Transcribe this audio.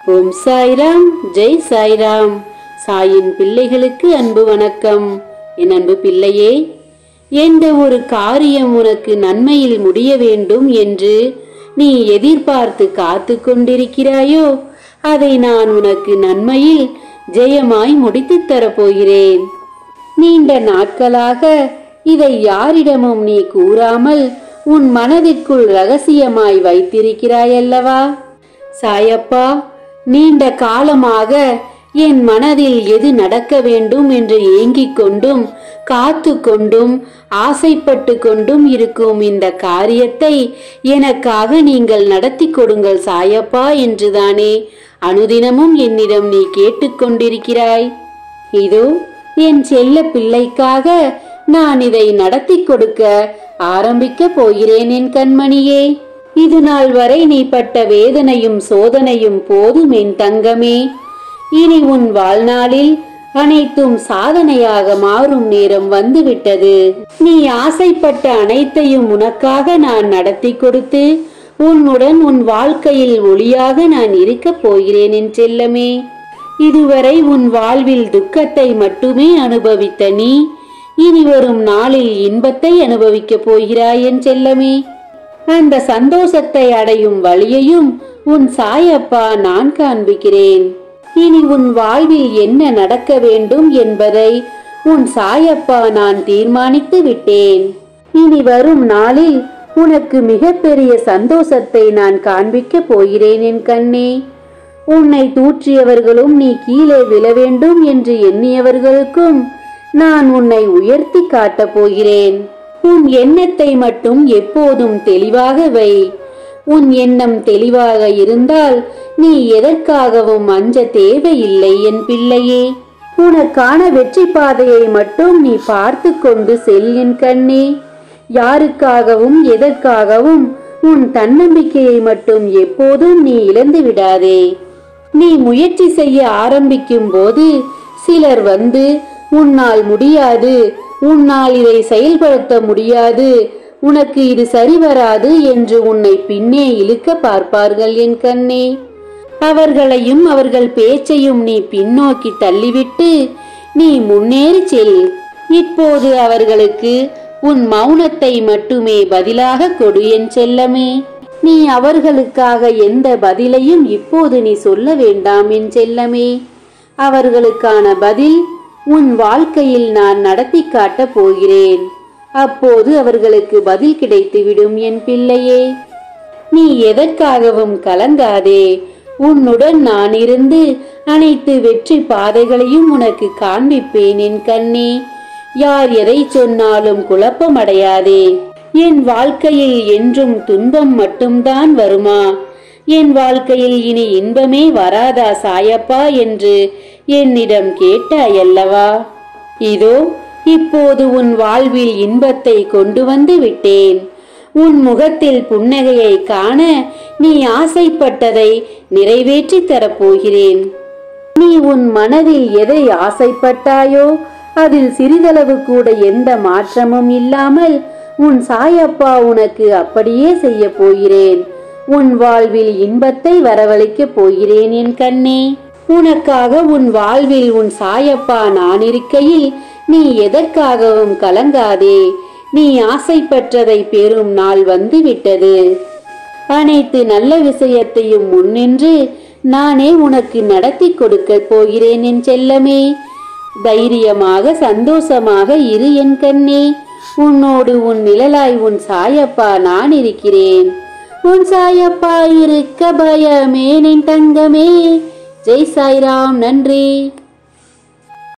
ஓம் சாய்ராம் ஜெய் சாய்ராம் சாயின் பிள்ளைகளுக்கு அன்பு வணக்கம் என் அன்பு பிள்ளையே எந்த ஒரு காரியம் உனக்கு நன்மையில் முடிய வேண்டும் என்று நீ எதிர்பார்த்து காத்து கொண்டிருக்கிறாயோ அதை நான் உனக்கு நன்மையில் ஜெயமாய் முடித்துத் தரப்போகிறேன் நீண்ட நாட்களாக இதை யாரிடமும் நீ கூறாமல் உன் மனதிற்குள் ரகசியமாய் வைத்திருக்கிறாயல்லவா சாயப்பா நீண்ட காலமாக என் மனதில் எது நடக்க வேண்டும் என்று ஏங்கிக் கொண்டும் காத்து கொண்டும் ஆசைப்பட்டு கொண்டும் இருக்கும் இந்த காரியத்தை எனக்காக நீங்கள் நடத்தி கொடுங்கள் சாயப்பா என்றுதானே அனுதினமும் என்னிடம் நீ கேட்டுக்கொண்டிருக்கிறாய் இதோ என் செல்ல பிள்ளைக்காக நான் இதை நடத்தி கொடுக்க ஆரம்பிக்க போகிறேன் என் கண்மணியே இது நாள் வரை நீ பட்ட வேதனையும் சோதனையும் போதும் என் தங்கமே இனி உன் வாழ்நாளில் அனைத்தும் சாதனையாக மாறும் நேரம் வந்துவிட்டது நீ ஆசைப்பட்ட அனைத்தையும் உனக்காக நான் நடத்தி கொடுத்து உன்னுடன் உன் வாழ்க்கையில் ஒளியாக நான் இருக்கப் போகிறேன் என் செல்லமே இதுவரை உன் வாழ்வில் துக்கத்தை மட்டுமே அனுபவித்த நீ இனி வரும் நாளில் இன்பத்தை அனுபவிக்கப் போகிறாய் என் செல்லமே அந்த சந்தோஷத்தை அடையும் வழியையும் உன் சாயப்பா நான் காண்பிக்கிறேன் இனி உன் வாழ்வில் என்ன நடக்க வேண்டும் என்பதை உன் சாயப்பா நான் தீர்மானித்து விட்டேன் இனி வரும் நாளில் உனக்கு மிகப்பெரிய சந்தோஷத்தை நான் காண்பிக்கப் போகிறேன் என் கண்ணே உன்னை தூற்றியவர்களும் நீ கீழே விழ வேண்டும் என்று எண்ணியவர்களுக்கும் நான் உன்னை உயர்த்தி காட்டப் போகிறேன் உன் எண்ணத்தை மட்டும் எப்போதும் தெளிவாக வை உன் எண்ணம் தெளிவாக இருந்தால் நீ எதற்காகவும் அஞ்ச தேவையில்லை என் பிள்ளையே உனக்கான வெற்றி பாதையை மட்டும் நீ பார்த்து கொண்டு செல் என் கண்ணே யாருக்காகவும் எதற்காகவும் உன் தன்னம்பிக்கையை மட்டும் எப்போதும் நீ இழந்து விடாதே நீ முயற்சி செய்ய ஆரம்பிக்கும் போது சிலர் வந்து உன்னால் முடியாது உன்னால் இதை செயல்படுத்த முடியாது உனக்கு இது சரி வராது என்று உன்னை பின்னே இழுக்க பார்ப்பார்கள் என் கண்ணே அவர்களையும் அவர்கள் பேச்சையும் நீ பின்னோக்கி தள்ளிவிட்டு நீ முன்னேறி செல் இப்போது அவர்களுக்கு உன் மௌனத்தை மட்டுமே பதிலாக கொடு என் செல்லமே நீ அவர்களுக்காக எந்த பதிலையும் இப்போது நீ சொல்ல வேண்டாம் என் செல்லமே அவர்களுக்கான பதில் உன் வாழ்க்கையில் நான் நடத்தி காட்டப் போகிறேன் அப்போது அவர்களுக்கு பதில் கிடைத்துவிடும் என் பிள்ளையே நீ எதற்காகவும் கலங்காதே உன்னுடன் நான் இருந்து அனைத்து வெற்றி பாதைகளையும் உனக்கு காண்பிப்பேன் என் கண்ணே யார் எதை சொன்னாலும் குழப்பமடையாதே என் வாழ்க்கையில் என்றும் துன்பம் மட்டும்தான் வருமா என் வாழ்க்கையில் இனி இன்பமே வராதா சாயப்பா என்று என்னிடம் கேட்டாயல்லவா இதோ இப்போது உன் வாழ்வில் இன்பத்தை கொண்டு வந்து விட்டேன் உன் முகத்தில் புன்னகையை காண நீ ஆசைப்பட்டதை நிறைவேற்றி தரப்போகிறேன் நீ உன் மனதில் எதை ஆசைப்பட்டாயோ அதில் சிறிதளவு கூட எந்த மாற்றமும் இல்லாமல் உன் சாயப்பா உனக்கு அப்படியே செய்ய போகிறேன் உன் வாழ்வில் இன்பத்தை வரவழைக்கப் போகிறேன் என் கண்ணே உனக்காக உன் வாழ்வில் உன் சாயப்பா நான் இருக்கையில் நீ எதற்காகவும் கலங்காதே நீ ஆசைப்பட்டதை பெறும் நாள் வந்து விட்டது அனைத்து நல்ல விஷயத்தையும் முன்னின்று நானே உனக்கு நடத்தி கொடுக்க போகிறேன் என் செல்லமே தைரியமாக சந்தோஷமாக இரு என் கண்ணே உன்னோடு உன் நிழலாய் உன் சாயப்பா நான் இருக்கிறேன் உன் சாயப்பா இருக்க பயமே என் தங்கமே ஜெய் சாய்ராம் நன்றி